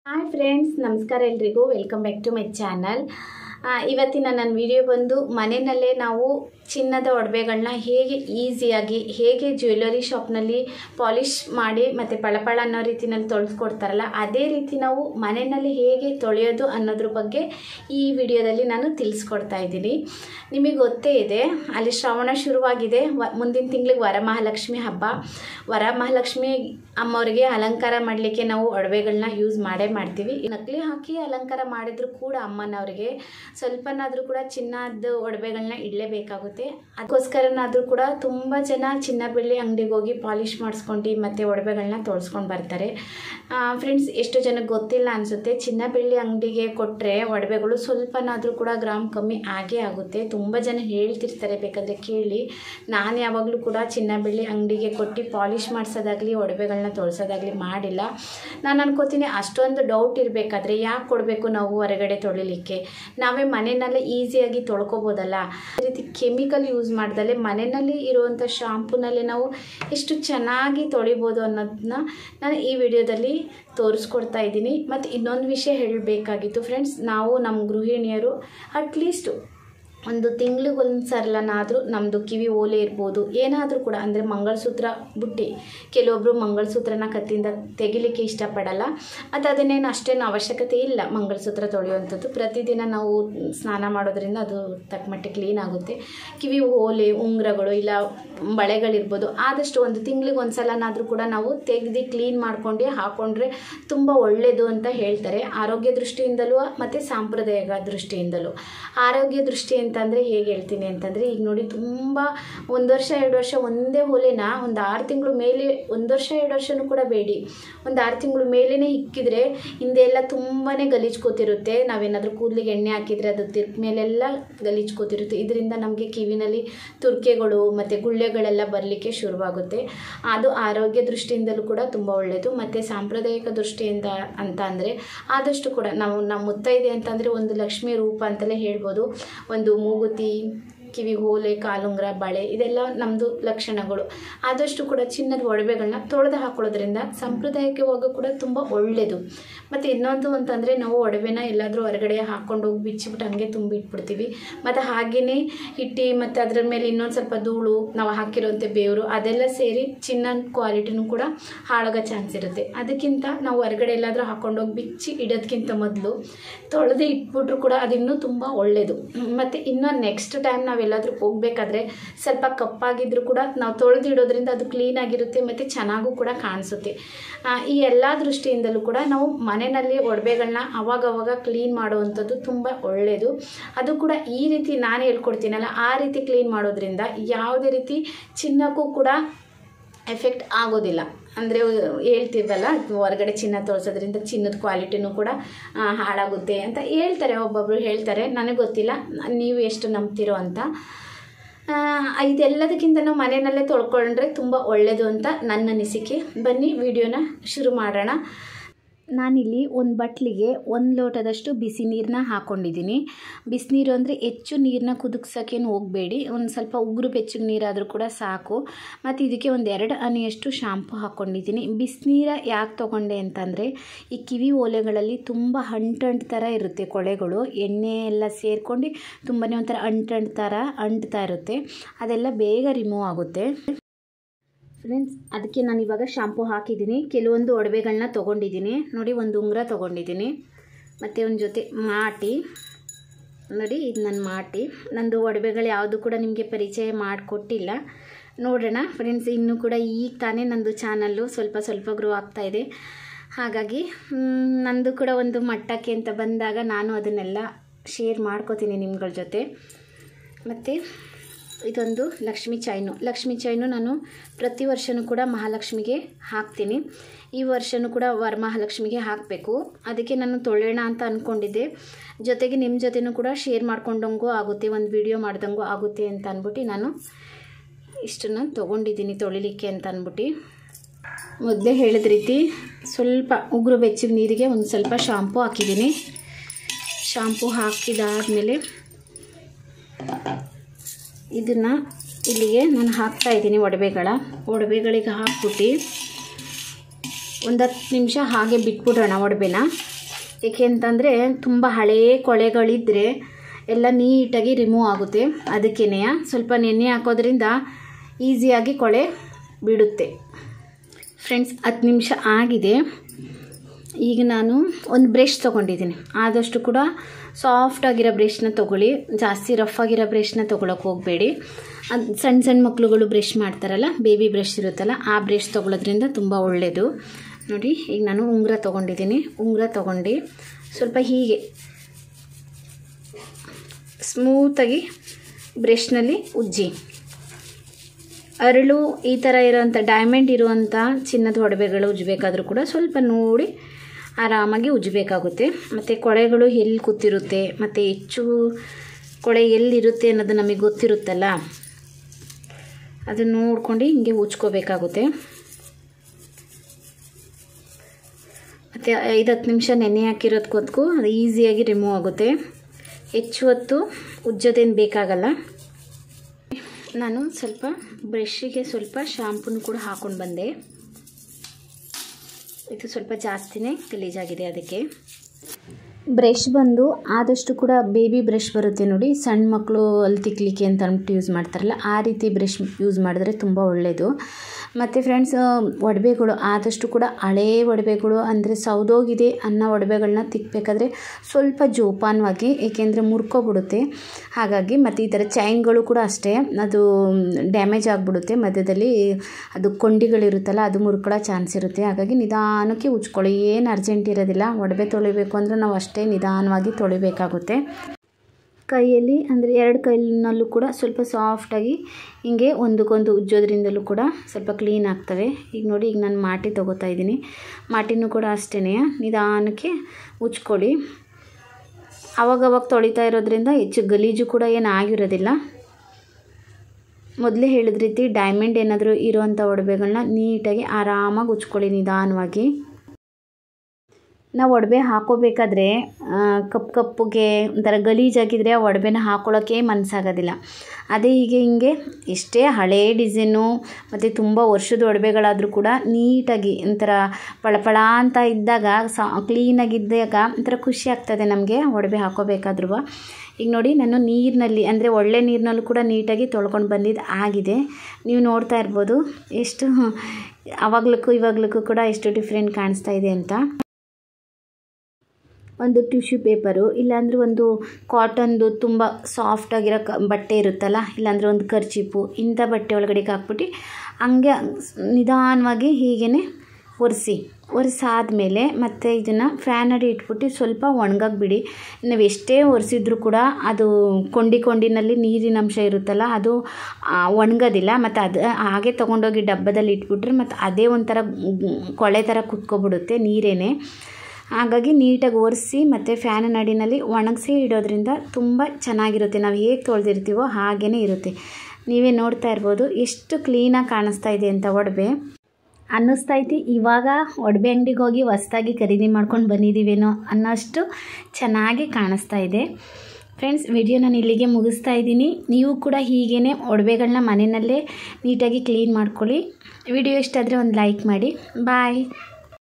hi friends ನಮಸ್ಕಾರ ಎಲ್ರಿಗೂ welcome back to my channel ಇವತ್ತಿನ ನನ್ನ ವಿಡಿಯೋ ಬಂದು ಮನೆಯಲ್ಲೇ ನಾವು ಚಿನ್ನದ ಒಡವೆಗಳನ್ನ ಹೇಗೆ ಈಸಿಯಾಗಿ ಹೇಗೆ ಜ್ಯುವೆಲರಿ ಶಾಪ್ನಲ್ಲಿ ಪಾಲಿಷ್ ಮಾಡಿ ಮತ್ತು ಪಳಪಳ ಅನ್ನೋ ರೀತಿನಲ್ಲಿ ತೊಳೆಸ್ಕೊಡ್ತಾರಲ್ಲ ಅದೇ ರೀತಿ ನಾವು ಮನೆಯಲ್ಲಿ ಹೇಗೆ ತೊಳೆಯೋದು ಅನ್ನೋದ್ರ ಬಗ್ಗೆ ಈ ವಿಡಿಯೋದಲ್ಲಿ ನಾನು ತಿಳಿಸ್ಕೊಡ್ತಾ ಇದ್ದೀನಿ ನಿಮಗೆ ಗೊತ್ತೇ ಇದೆ ಅಲ್ಲಿ ಶ್ರಾವಣ ಶುರುವಾಗಿದೆ ವ ಮುಂದಿನ ತಿಂಗಳಿಗೆ ವರಮಹಾಲಕ್ಷ್ಮಿ ಹಬ್ಬ ವರಮಹಾಲಕ್ಷ್ಮಿ ಅಮ್ಮವ್ರಿಗೆ ಅಲಂಕಾರ ಮಾಡಲಿಕ್ಕೆ ನಾವು ಒಡವೆಗಳನ್ನ ಯೂಸ್ ಮಾಡೇ ಮಾಡ್ತೀವಿ ಈ ನಕಲಿ ಹಾಕಿ ಅಲಂಕಾರ ಮಾಡಿದ್ರು ಕೂಡ ಅಮ್ಮನವ್ರಿಗೆ ಸ್ವಲ್ಪನಾದರೂ ಕೂಡ ಚಿನ್ನದ ಒಡವೆಗಳನ್ನ ಇಡಲೇಬೇಕಾಗುತ್ತೆ ಅದಕ್ಕೋಸ್ಕರನಾದರೂ ಕೂಡ ತುಂಬ ಜನ ಚಿನ್ನ ಬೆಳ್ಳಿ ಅಂಗಡಿಗೆ ಹೋಗಿ ಪಾಲಿಷ್ ಮಾಡಿಸ್ಕೊಂಡು ಮತ್ತು ಒಡವೆಗಳನ್ನ ತೊಳ್ಸ್ಕೊಂಡು ಬರ್ತಾರೆ ಫ್ರೆಂಡ್ಸ್ ಎಷ್ಟು ಜನಕ್ಕೆ ಗೊತ್ತಿಲ್ಲ ಅನಿಸುತ್ತೆ ಚಿನ್ನ ಬೆಳ್ಳಿ ಅಂಗಡಿಗೆ ಕೊಟ್ಟರೆ ಒಡವೆಗಳು ಸ್ವಲ್ಪನಾದರೂ ಕೂಡ ಗ್ರಾಮ್ ಕಮ್ಮಿ ಆಗೇ ಆಗುತ್ತೆ ತುಂಬ ಜನ ಹೇಳ್ತಿರ್ತಾರೆ ಬೇಕಾದರೆ ಕೇಳಿ ನಾನು ಯಾವಾಗಲೂ ಕೂಡ ಚಿನ್ನ ಬೆಳ್ಳಿ ಅಂಗಡಿಗೆ ಕೊಟ್ಟು ಪಾಲಿಷ್ ಮಾಡಿಸೋದಾಗಲಿ ಒಡವೆಗಳನ್ನ ತೊಳ್ಸೋದಾಗಲಿ ಮಾಡಿಲ್ಲ ನಾನು ಅನ್ಕೋತೀನಿ ಅಷ್ಟೊಂದು ಡೌಟ್ ಇರಬೇಕಾದ್ರೆ ಯಾಕೆ ಕೊಡಬೇಕು ನಾವು ಹೊರಗಡೆ ತೊಳಿಲಿಕ್ಕೆ ನಾವೇ ಮನೆಯಲ್ಲೇ ಈಸಿಯಾಗಿ ತೊಳ್ಕೊಬೋದಲ್ಲ ಈ ರೀತಿ ಕೆಮಿಕಲ್ ಯೂಸ್ ಮಾಡ್ದಲೆ ಮನೆಯಲ್ಲಿ ಇರುವಂಥ ಶಾಂಪೂನಲ್ಲಿ ನಾವು ಎಷ್ಟು ಚೆನ್ನಾಗಿ ತೊಳಿಬೋದು ಅನ್ನೋದನ್ನ ನಾನು ಈ ವಿಡಿಯೋದಲ್ಲಿ ತೋರಿಸ್ಕೊಡ್ತಾ ಇದ್ದೀನಿ ಮತ್ತು ಇನ್ನೊಂದು ವಿಷಯ ಹೇಳಬೇಕಾಗಿತ್ತು ಫ್ರೆಂಡ್ಸ್ ನಾವು ನಮ್ಮ ಗೃಹಿಣಿಯರು ಅಟ್ಲೀಸ್ಟು ಒಂದು ತಿಂಗಳಿಗೊಂದು ಸರಲನಾದರೂ ನಮ್ಮದು ಕಿವಿ ಓಲೆ ಇರ್ಬೋದು ಏನಾದರೂ ಕೂಡ ಅಂದರೆ ಮಂಗಳಸೂತ್ರ ಬುಟ್ಟಿ ಕೆಲವೊಬ್ಬರು ಮಂಗಳಸೂತ್ರನ ಕತ್ತಿಂದ ತೆಗಿಲಿಕ್ಕೆ ಇಷ್ಟಪಡಲ್ಲ ಮತ್ತು ಅದನ್ನೇನು ಅಷ್ಟೇನು ಅವಶ್ಯಕತೆ ಇಲ್ಲ ಮಂಗಳಸೂತ್ರ ತೊಳೆಯುವಂಥದ್ದು ಪ್ರತಿದಿನ ನಾವು ಸ್ನಾನ ಮಾಡೋದ್ರಿಂದ ಅದು ತಕ್ಕಮಟ್ಟಿಗೆ ಕ್ಲೀನ್ ಆಗುತ್ತೆ ಕಿವಿ ಓಲೆ ಉಂಗುರಗಳು ಇಲ್ಲ ಬಳೆಗಳಿರ್ಬೋದು ಆದಷ್ಟು ಒಂದು ತಿಂಗಳಿಗೆ ಒಂದು ಸಲನಾದರೂ ಕೂಡ ನಾವು ತೆಗೆದು ಕ್ಲೀನ್ ಮಾಡ್ಕೊಂಡು ಹಾಕ್ಕೊಂಡ್ರೆ ತುಂಬ ಒಳ್ಳೆಯದು ಅಂತ ಹೇಳ್ತಾರೆ ಆರೋಗ್ಯ ದೃಷ್ಟಿಯಿಂದಲೂ ಮತ್ತು ಸಾಂಪ್ರದಾಯಿಕ ದೃಷ್ಟಿಯಿಂದಲೂ ಆರೋಗ್ಯ ದೃಷ್ಟಿ ಅಂತಂದರೆ ಹೇಗೆ ಹೇಳ್ತೀನಿ ಅಂತಂದರೆ ಈಗ ನೋಡಿ ತುಂಬ ಒಂದು ವರ್ಷ ಎರಡು ವರ್ಷ ಒಂದೇ ಹೊಲೆನ ಒಂದು ಆರು ತಿಂಗಳು ಮೇಲೆ ಒಂದು ವರ್ಷ ಎರಡು ವರ್ಷನೂ ಕೂಡ ಬೇಡಿ ಒಂದು ಆರು ತಿಂಗಳು ಮೇಲೇ ಇಕ್ಕಿದ್ರೆ ಹಿಂದೆ ಎಲ್ಲ ತುಂಬಾ ಗಲೀಜ್ಕೋತಿರುತ್ತೆ ನಾವೇನಾದರೂ ಕೂದಲಿಗೆ ಎಣ್ಣೆ ಹಾಕಿದರೆ ಅದು ತಿರ್ಗ ಮೇಲೆಲ್ಲ ಗಲೀಜ್ಕೋತಿರುತ್ತೆ ಇದರಿಂದ ನಮಗೆ ಕಿವಿನಲ್ಲಿ ತುರ್ಕೆಗಳು ಮತ್ತು ಗುಳ್ಳೆಗಳೆಲ್ಲ ಬರಲಿಕ್ಕೆ ಶುರುವಾಗುತ್ತೆ ಅದು ಆರೋಗ್ಯ ದೃಷ್ಟಿಯಿಂದಲೂ ಕೂಡ ತುಂಬ ಒಳ್ಳೆಯದು ಮತ್ತು ಸಾಂಪ್ರದಾಯಿಕ ದೃಷ್ಟಿಯಿಂದ ಅಂತ ಅಂದರೆ ಆದಷ್ಟು ಕೂಡ ನಾವು ನಮ್ಮ ಮುತ್ತೈದೆ ಅಂತಂದರೆ ಒಂದು ಲಕ್ಷ್ಮೀ ರೂಪ ಅಂತಲೇ ಹೇಳ್ಬೋದು ಒಂದು ಮೂಗುತಿ ಕಿವಿ ಓಲೆ ಕಾಲುಂಗ್ರ ಬಳೆ ಇದೆಲ್ಲ ನಮ್ಮದು ಲಕ್ಷಣಗಳು ಆದಷ್ಟು ಕೂಡ ಚಿನ್ನದ ಒಡವೆಗಳನ್ನ ತೊಳೆದು ಹಾಕೊಳ್ಳೋದ್ರಿಂದ ಸಾಂಪ್ರದಾಯಿಕವಾಗಿ ಕೂಡ ತುಂಬ ಒಳ್ಳೆಯದು ಮತ್ತು ಇನ್ನೊಂದು ಅಂತಂದರೆ ನಾವು ಒಡವೆನ ಎಲ್ಲಾದರೂ ಹೊರಗಡೆ ಹಾಕ್ಕೊಂಡು ಹೋಗಿ ಬಿಚ್ಚಿಬಿಟ್ಟು ಹಂಗೆ ತುಂಬಿಟ್ಬಿಡ್ತೀವಿ ಮತ್ತು ಹಾಗೆಯೇ ಇಟ್ಟು ಮತ್ತು ಅದ್ರ ಮೇಲೆ ಇನ್ನೊಂದು ಸ್ವಲ್ಪ ಧೂಳು ನಾವು ಹಾಕಿರೋಂಥ ಬೇವರು ಅದೆಲ್ಲ ಸೇರಿ ಚಿನ್ನದ ಕ್ವಾಲಿಟಿನೂ ಕೂಡ ಹಾಳಾಗೋ ಚಾನ್ಸ್ ಇರುತ್ತೆ ಅದಕ್ಕಿಂತ ನಾವು ಹೊರಗಡೆ ಎಲ್ಲಾದರೂ ಹಾಕ್ಕೊಂಡೋಗಿ ಬಿಚ್ಚಿ ಇಡೋದಕ್ಕಿಂತ ಮೊದಲು ತೊಳೆದು ಇಟ್ಬಿಟ್ರು ಕೂಡ ಅದಿನ್ನೂ ತುಂಬ ಒಳ್ಳೆಯದು ಮತ್ತು ಇನ್ನೂ ನೆಕ್ಸ್ಟ್ ಟೈಮ್ ನಾವು ಎಲ್ಲಾದರೂ ಹೋಗ್ಬೇಕಾದ್ರೆ ಸ್ವಲ್ಪ ಕಪ್ಪಾಗಿದ್ದರೂ ಕೂಡ ನಾವು ತೊಳೆದಿಡೋದ್ರಿಂದ ಅದು ಕ್ಲೀನಾಗಿರುತ್ತೆ ಮತ್ತು ಚೆನ್ನಾಗೂ ಕೂಡ ಕಾಣಿಸುತ್ತೆ ಈ ಎಲ್ಲ ದೃಷ್ಟಿಯಿಂದಲೂ ಕೂಡ ನಾವು ಮನೆಯಲ್ಲಿ ಒಡವೆಗಳನ್ನ ಅವಾಗವಾಗ ಕ್ಲೀನ್ ಮಾಡುವಂಥದ್ದು ತುಂಬ ಒಳ್ಳೆಯದು ಅದು ಕೂಡ ಈ ರೀತಿ ನಾನು ಹೇಳ್ಕೊಡ್ತೀನಲ್ಲ ಆ ರೀತಿ ಕ್ಲೀನ್ ಮಾಡೋದ್ರಿಂದ ಯಾವುದೇ ರೀತಿ ಚಿನ್ನಕ್ಕೂ ಕೂಡ ಎಫೆಕ್ಟ್ ಆಗೋದಿಲ್ಲ ಅಂದರೆ ಹೇಳ್ತೀವಲ್ಲ ಹೊರಗಡೆ ಚಿನ್ನ ತೋರಿಸೋದ್ರಿಂದ ಚಿನ್ನದ ಕ್ವಾಲಿಟಿನೂ ಕೂಡ ಹಾಳಾಗುತ್ತೆ ಅಂತ ಹೇಳ್ತಾರೆ ಒಬ್ಬೊಬ್ಬರು ಹೇಳ್ತಾರೆ ನನಗೆ ಗೊತ್ತಿಲ್ಲ ನೀವು ಎಷ್ಟು ನಂಬ್ತಿರೋ ಅಂತ ಇದೆಲ್ಲದಕ್ಕಿಂತ ನಾವು ಮನೆಯಲ್ಲೇ ತೊಳ್ಕೊಂಡ್ರೆ ತುಂಬ ಒಳ್ಳೆಯದು ಅಂತ ನನ್ನ ಅನಿಸಿಕೆ ಬನ್ನಿ ವಿಡಿಯೋನ ಶುರು ಮಾಡೋಣ ನಾನಿಲ್ಲಿ ಒಂದು ಬಟ್ಲಿಗೆ ಒಂದು ಲೋಟದಷ್ಟು ಬಿಸಿ ನೀರನ್ನ ಹಾಕ್ಕೊಂಡಿದ್ದೀನಿ ಬಿಸಿನೀರು ಅಂದರೆ ಹೆಚ್ಚು ನೀರನ್ನ ಕುದಿಸೋಕ್ಕೇನು ಹೋಗಬೇಡಿ ಒಂದು ಸ್ವಲ್ಪ ಉಗುರು ಬೆಚ್ಚಗೆ ನೀರಾದರೂ ಕೂಡ ಸಾಕು ಮತ್ತು ಇದಕ್ಕೆ ಒಂದು ಎರಡು ಹನಿಯಷ್ಟು ಶಾಂಪು ಹಾಕ್ಕೊಂಡಿದ್ದೀನಿ ಬಿಸಿನೀರ ಯಾಕೆ ತೊಗೊಂಡೆ ಅಂತಂದರೆ ಈ ಕಿವಿ ಓಲೆಗಳಲ್ಲಿ ತುಂಬ ಅಂಟಂಟು ಥರ ಇರುತ್ತೆ ಕೊಳೆಗಳು ಎಣ್ಣೆ ಎಲ್ಲ ಸೇರ್ಕೊಂಡು ತುಂಬಾ ಒಂಥರ ಅಂಟಂಟು ಥರ ಅಂಟ್ತಾ ಇರುತ್ತೆ ಅದೆಲ್ಲ ಬೇಗ ರಿಮೂವ್ ಆಗುತ್ತೆ ಫ್ರೆಂಡ್ಸ್ ಅದಕ್ಕೆ ನಾನು ಇವಾಗ ಶಾಂಪು ಹಾಕಿದ್ದೀನಿ ಕೆಲವೊಂದು ಒಡವೆಗಳನ್ನ ತೊಗೊಂಡಿದ್ದೀನಿ ನೋಡಿ ಒಂದು ಉಂಗುರ ತೊಗೊಂಡಿದ್ದೀನಿ ಮತ್ತು ಒಂದು ಜೊತೆ ಮಾಟಿ ನೋಡಿ ಇದು ನನ್ನ ಮಾಟಿ ನಂದು ಒಡವೆಗಳು ಯಾವುದು ಕೂಡ ನಿಮಗೆ ಪರಿಚಯ ಮಾಡಿಕೊಟ್ಟಿಲ್ಲ ನೋಡೋಣ ಫ್ರೆಂಡ್ಸ್ ಇನ್ನೂ ಕೂಡ ಈಗ ತಾನೇ ನಂದು ಚಾನಲ್ಲು ಸ್ವಲ್ಪ ಸ್ವಲ್ಪ ಗ್ರೋ ಆಗ್ತಾಯಿದೆ ಹಾಗಾಗಿ ನಂದು ಕೂಡ ಒಂದು ಮಟ್ಟಕ್ಕೆ ಅಂತ ಬಂದಾಗ ನಾನು ಅದನ್ನೆಲ್ಲ ಶೇರ್ ಮಾಡ್ಕೋತೀನಿ ನಿಮ್ಗಳ ಜೊತೆ ಮತ್ತು ಇದೊಂದು ಲಕ್ಷ್ಮಿ ಚೈನು ಲಕ್ಷ್ಮಿ ಚೈನು ನಾನು ಪ್ರತಿ ವರ್ಷವೂ ಕೂಡ ಮಹಾಲಕ್ಷ್ಮಿಗೆ ಹಾಕ್ತೀನಿ ಈ ವರ್ಷವೂ ಕೂಡ ವರಮಹಾಲಕ್ಷ್ಮಿಗೆ ಹಾಕಬೇಕು ಅದಕ್ಕೆ ನಾನು ತೊಳೆಯೋಣ ಅಂತ ಅಂದ್ಕೊಂಡಿದ್ದೆ ಜೊತೆಗೆ ನಿಮ್ಮ ಜೊತೆನೂ ಕೂಡ ಶೇರ್ ಮಾಡ್ಕೊಂಡಂಗೂ ಆಗುತ್ತೆ ಒಂದು ವಿಡಿಯೋ ಮಾಡ್ದಂಗೂ ಆಗುತ್ತೆ ಅಂತ ಅಂದ್ಬಿಟ್ಟು ನಾನು ಇಷ್ಟನ್ನು ತೊಗೊಂಡಿದ್ದೀನಿ ತೊಳಿಲಿಕ್ಕೆ ಅಂತ ಅಂದ್ಬಿಟ್ಟು ಮೊದಲೇ ಹೇಳಿದ ರೀತಿ ಸ್ವಲ್ಪ ಉಗುರು ಬೆಚ್ಚಗೆ ನೀರಿಗೆ ಒಂದು ಸ್ವಲ್ಪ ಶಾಂಪು ಹಾಕಿದ್ದೀನಿ ಶಾಂಪು ಹಾಕಿದಾದಮೇಲೆ ಇದನ್ನು ಇಲ್ಲಿಗೆ ನಾನು ಹಾಕ್ತಾ ಇದ್ದೀನಿ ಒಡವೆಗಳ ಒಡವೆಗಳಿಗೆ ಹಾಕ್ಬಿಟ್ಟು ಒಂದು ಹತ್ತು ನಿಮಿಷ ಹಾಗೆ ಬಿಟ್ಬಿಡೋಣ ಒಡವೆನ ಏಕೆ ಅಂತಂದರೆ ತುಂಬ ಹಳೆಯ ಕೊಳೆಗಳಿದ್ದರೆ ಎಲ್ಲ ನೀಟಾಗಿ ರಿಮೂವ್ ಆಗುತ್ತೆ ಅದಕ್ಕೇನೆಯ ಸ್ವಲ್ಪ ನೆನೆ ಹಾಕೋದ್ರಿಂದ ಈಸಿಯಾಗಿ ಕೊಳೆ ಬಿಡುತ್ತೆ ಫ್ರೆಂಡ್ಸ್ ಹತ್ತು ನಿಮಿಷ ಆಗಿದೆ ಈಗ ನಾನು ಒಂದು ಬ್ರಷ್ ತೊಗೊಂಡಿದ್ದೀನಿ ಆದಷ್ಟು ಕೂಡ ಸಾಫ್ಟ್ ಆಗಿರೋ ಬ್ರಷ್ನ ತೊಗೊಳ್ಳಿ ಜಾಸ್ತಿ ರಫ್ ಆಗಿರೋ ಬ್ರಷ್ನ ತೊಗೊಳಕ್ಕೆ ಹೋಗಬೇಡಿ ಅದು ಸಣ್ಣ ಸಣ್ಣ ಮಕ್ಳುಗಳು ಬ್ರಷ್ ಮಾಡ್ತಾರಲ್ಲ ಬೇಬಿ ಬ್ರಷ್ ಇರುತ್ತಲ್ಲ ಆ ಬ್ರಷ್ ತೊಗೊಳೋದ್ರಿಂದ ತುಂಬ ಒಳ್ಳೆಯದು ನೋಡಿ ಈಗ ನಾನು ಉಂಗುರ ತೊಗೊಂಡಿದ್ದೀನಿ ಉಂಗುರ ತೊಗೊಂಡು ಸ್ವಲ್ಪ ಹೀಗೆ ಸ್ಮೂತಾಗಿ ಬ್ರಷ್ನಲ್ಲಿ ಉಜ್ಜಿ ಅರಳು ಈ ಥರ ಇರೋಂಥ ಡೈಮಂಡ್ ಇರುವಂಥ ಚಿನ್ನದ ಒಡವೆಗಳು ಉಜ್ಜಬೇಕಾದ್ರೂ ಕೂಡ ಸ್ವಲ್ಪ ನೋಡಿ ಆರಾಮಾಗಿ ಉಜ್ಜಬೇಕಾಗುತ್ತೆ ಮತ್ತು ಕೊಳೆಗಳು ಎಲ್ಲಿ ಕೂತಿರುತ್ತೆ ಮತ್ತು ಹೆಚ್ಚು ಕೊಳೆ ಎಲ್ಲಿರುತ್ತೆ ಅನ್ನೋದು ನಮಗೆ ಗೊತ್ತಿರುತ್ತಲ್ಲ ಅದನ್ನು ನೋಡ್ಕೊಂಡು ಹಿಂಗೆ ಉಜ್ಕೋಬೇಕಾಗುತ್ತೆ ಮತ್ತು ಐದು ಹತ್ತು ನಿಮಿಷ ನೆನೆ ಹಾಕಿರೋದಕ್ಕೋದ್ಕು ಅದು ಈಸಿಯಾಗಿ ರಿಮೂವ್ ಆಗುತ್ತೆ ಹೆಚ್ಚು ಹೊತ್ತು ಉಜ್ಜೋದೇನು ಬೇಕಾಗಲ್ಲ ನಾನು ಸ್ವಲ್ಪ ಬ್ರಷ್ಷಿಗೆ ಸ್ವಲ್ಪ ಶಾಂಪೂನು ಕೂಡ ಹಾಕ್ಕೊಂಡು ಬಂದೆ ಇದು ಸ್ವಲ್ಪ ಜಾಸ್ತಿನೇ ಗಲೀಜಾಗಿದೆ ಅದಕ್ಕೆ ಬ್ರಷ್ ಬಂದು ಆದಷ್ಟು ಕೂಡ ಬೇಬಿ ಬ್ರಷ್ ಬರುತ್ತೆ ನೋಡಿ ಸಣ್ಣ ಮಕ್ಕಳು ಅಲ್ಲಿ ತಿಕ್ಲಿಕ್ಕೆ ಅಂತ ಅಂದ್ಬಿಟ್ಟು ಯೂಸ್ ಮಾಡ್ತಾರಲ್ಲ ಆ ರೀತಿ ಬ್ರಷ್ ಯೂಸ್ ಮಾಡಿದ್ರೆ ತುಂಬ ಒಳ್ಳೆಯದು ಮತ್ತು ಫ್ರೆಂಡ್ಸ್ ಒಡವೆಗಳು ಆದಷ್ಟು ಕೂಡ ಹಳೇ ಒಡವೆಗಳು ಅಂದರೆ ಸೌದೋಗಿದೆ ಅನ್ನೋ ಒಡವೆಗಳನ್ನ ತಿಕ್ಕಬೇಕಾದ್ರೆ ಸ್ವಲ್ಪ ಜೋಪಾನವಾಗಿ ಏಕೆಂದರೆ ಮುರ್ಕೊಬಿಡುತ್ತೆ ಹಾಗಾಗಿ ಮತ್ತು ಈ ಥರ ಚೈನ್ಗಳು ಕೂಡ ಅಷ್ಟೇ ಅದು ಡ್ಯಾಮೇಜ್ ಆಗಿಬಿಡುತ್ತೆ ಮಧ್ಯದಲ್ಲಿ ಅದು ಕೊಂಡಿಗಳಿರುತ್ತಲ್ಲ ಅದು ಮುರ್ಕೊಳ್ಳೋ ಚಾನ್ಸ್ ಇರುತ್ತೆ ಹಾಗಾಗಿ ನಿಧಾನಕ್ಕೆ ಉಜ್ಕೊಳ್ಳಿ ಏನು ಅರ್ಜೆಂಟ್ ಇರೋದಿಲ್ಲ ಒಡವೆ ತೊಳಿಬೇಕು ಅಂದರೆ ನಾವು ಅಷ್ಟೇ ನಿಧಾನವಾಗಿ ತೊಳಿಬೇಕಾಗುತ್ತೆ ಕೈಯಲ್ಲಿ ಅಂದರೆ ಎರಡು ಕೈನಲ್ಲೂ ಕೂಡ ಸ್ವಲ್ಪ ಸಾಫ್ಟಾಗಿ ಹಿಂಗೆ ಒಂದಕ್ಕೊಂದು ಉಜ್ಜೋದ್ರಿಂದಲೂ ಕೂಡ ಸ್ವಲ್ಪ ಕ್ಲೀನ್ ಆಗ್ತವೆ ಈಗ ನೋಡಿ ಈಗ ನಾನು ಮಾಟಿ ತೊಗೋತಾ ಇದ್ದೀನಿ ಮಾಟಿನೂ ಕೂಡ ಅಷ್ಟೇ ನಿಧಾನಕ್ಕೆ ಉಜ್ಕೊಳ್ಳಿ ಅವಾಗವಾಗ ತೊಳಿತಾ ಇರೋದ್ರಿಂದ ಹೆಚ್ಚು ಗಲೀಜು ಕೂಡ ಏನು ಆಗಿರೋದಿಲ್ಲ ಮೊದಲೇ ಹೇಳಿದ ರೀತಿ ಡೈಮಂಡ್ ಏನಾದರೂ ಇರೋವಂಥ ಒಡವೆಗಳನ್ನ ನೀಟಾಗಿ ಆರಾಮಾಗಿ ಉಜ್ಕೊಳ್ಳಿ ನಿಧಾನವಾಗಿ ನಾವು ಒಡವೆ ಹಾಕೋಬೇಕಾದ್ರೆ ಕಪ್ಪು ಕಪ್ಪುಗೆ ಒಂಥರ ಗಲೀಜಾಗಿದ್ದರೆ ಆ ಒಡವೆನ ಹಾಕೊಳ್ಳೋಕ್ಕೆ ಮನಸ್ಸಾಗೋದಿಲ್ಲ ಅದೇ ಹೀಗೆ ಹಿಂಗೆ ಎಷ್ಟೇ ಹಳೇ ಡಿಸೈನು ಮತ್ತು ತುಂಬ ವರ್ಷದ ಒಡವೆಗಳಾದರೂ ಕೂಡ ನೀಟಾಗಿ ಒಂಥರ ಪಳಪಳ ಅಂತ ಇದ್ದಾಗ ಸಾ ಕ್ಲೀನಾಗಿದ್ದಾಗ ಒಂಥರ ಖುಷಿ ಆಗ್ತದೆ ನಮಗೆ ಒಡವೆ ಹಾಕೋಬೇಕಾದ್ರೂ ಈಗ ನೋಡಿ ನಾನು ನೀರಿನಲ್ಲಿ ಅಂದರೆ ಒಳ್ಳೆ ನೀರಿನಲ್ಲೂ ಕೂಡ ನೀಟಾಗಿ ತೊಳ್ಕೊಂಡು ಬಂದಿದ್ದು ಆಗಿದೆ ನೀವು ನೋಡ್ತಾ ಇರ್ಬೋದು ಎಷ್ಟು ಅವಾಗ್ಲಕ್ಕೂ ಇವಾಗ್ಲಕ್ಕೂ ಕೂಡ ಎಷ್ಟು ಡಿಫ್ರೆಂಟ್ ಕಾಣಿಸ್ತಾ ಇದೆ ಅಂತ ಒಂದು ಟಿಶ್ಯೂ ಪೇಪರು ಇಲ್ಲಾಂದರೆ ಒಂದು ಕಾಟನ್ದು ತುಂಬ ಸಾಫ್ಟಾಗಿರೋ ಕ ಬಟ್ಟೆ ಇರುತ್ತಲ್ಲ ಇಲ್ಲಾಂದರೆ ಒಂದು ಕರ್ಚಿಪು ಇಂಥ ಬಟ್ಟೆ ಒಳಗಡೆಗೆ ಹಾಕ್ಬಿಟ್ಟು ಹಂಗೆ ನಿಧಾನವಾಗಿ ಹೀಗೇ ಒರೆಸಿ ಒರೆಸಾದ್ಮೇಲೆ ಮತ್ತು ಇದನ್ನು ಫ್ಯಾನ್ ಅಡಿ ಇಟ್ಬಿಟ್ಟು ಸ್ವಲ್ಪ ಒಣಗಕ್ಕೆ ಬಿಡಿ ನಾವು ಎಷ್ಟೇ ಒರೆಸಿದ್ರೂ ಕೂಡ ಅದು ಕೊಂಡಿ ಕೊಂಡಿನಲ್ಲಿ ನೀರಿನ ಅಂಶ ಇರುತ್ತಲ್ಲ ಅದು ಒಣಗೋದಿಲ್ಲ ಮತ್ತು ಅದು ಹಾಗೆ ತೊಗೊಂಡೋಗಿ ಡಬ್ಬದಲ್ಲಿ ಇಟ್ಬಿಟ್ರೆ ಮತ್ತು ಅದೇ ಒಂಥರ ಕೊಳೆ ಥರ ಕುತ್ಕೊಬಿಡುತ್ತೆ ನೀರೇನೆ ಹಾಗಾಗಿ ನೀಟಾಗಿ ಒರೆಸಿ ಮತ್ತು ಫ್ಯಾನಿನ ಅಡಿನಲ್ಲಿ ಒಣಗಿಸಿ ಇಡೋದ್ರಿಂದ ತುಂಬ ಚೆನ್ನಾಗಿರುತ್ತೆ ನಾವು ಹೇಗೆ ತೊಳೆದಿರ್ತೀವೋ ಹಾಗೇ ಇರುತ್ತೆ ನೀವೇ ನೋಡ್ತಾ ಇರ್ಬೋದು ಎಷ್ಟು ಕ್ಲೀನಾಗಿ ಕಾಣಿಸ್ತಾ ಇದೆ ಅಂತ ಒಡವೆ ಅನ್ನಿಸ್ತೈತಿ ಇವಾಗ ಒಡವೆ ಅಂಗಡಿಗೆ ಹೋಗಿ ಹೊಸ್ದಾಗಿ ಖರೀದಿ ಮಾಡ್ಕೊಂಡು ಬಂದಿದ್ದೀವೇನೋ ಅನ್ನೋಷ್ಟು ಚೆನ್ನಾಗಿ ಕಾಣಿಸ್ತಾ ಇದೆ ಫ್ರೆಂಡ್ಸ್ ವಿಡಿಯೋ ನಾನು ಇಲ್ಲಿಗೆ ಮುಗಿಸ್ತಾ ಇದ್ದೀನಿ ನೀವು ಕೂಡ ಹೀಗೇ ಒಡವೆಗಳನ್ನ ಮನೆಯಲ್ಲೇ ನೀಟಾಗಿ ಕ್ಲೀನ್ ಮಾಡ್ಕೊಳ್ಳಿ ವಿಡಿಯೋ ಇಷ್ಟ ಆದರೆ ಒಂದು ಲೈಕ್ ಮಾಡಿ ಬಾಯ್